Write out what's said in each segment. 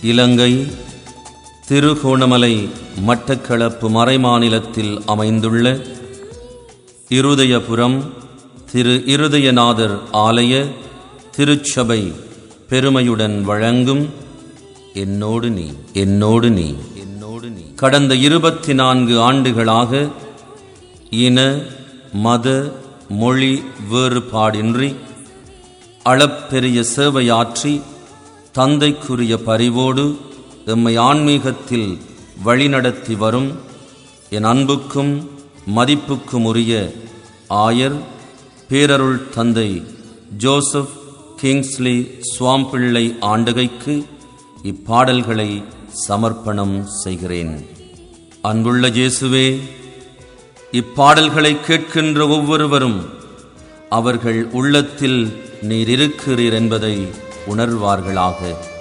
இலங்கை திருகோணமலை மட்டக்களப்பு மறைமாநிலத்தில் அமைந்துள்ள இருதயபுரம் திரு இருதயநாதர் ஆலய திருச்சபை பெருமையுடன் வழங்கும் என்னோடு நீ என்னோடு நீ என்னோடு நீ கடந்த இருபத்தி நான்கு ஆண்டுகளாக இன மத மொழி வேறுபாடின்றி அளப்பெரிய சேவையாற்றி தந்தைக்குரிய பரிவோடு எம்மை ஆன்மீகத்தில் வழிநடத்தி வரும் என் அன்புக்கும் மதிப்புக்கும் உரிய ஆயர் பேரருள் தந்தை ஜோசப் கிங்ஸ்லி சுவாம்பிள்ளை ஆண்டகைக்கு இப்பாடல்களை சமர்ப்பணம் செய்கிறேன் அன்புள்ள இயேசுவே இப்பாடல்களை கேட்கின்ற ஒவ்வொருவரும் அவர்கள் உள்ளத்தில் நீர் இருக்கிறீர் என்பதை உணர்வார்களாக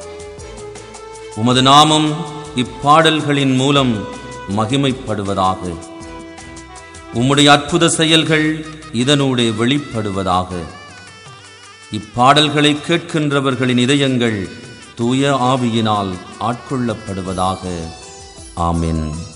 உமது நாமம் இப்பாடல்களின் மூலம் மகிமைப்படுவதாக உம்முடைய அற்புத செயல்கள் இதனூடே வெளிப்படுவதாக இப்பாடல்களை கேட்கின்றவர்களின் இதயங்கள் தூய ஆவியினால் ஆட்கொள்ளப்படுவதாக ஆமென்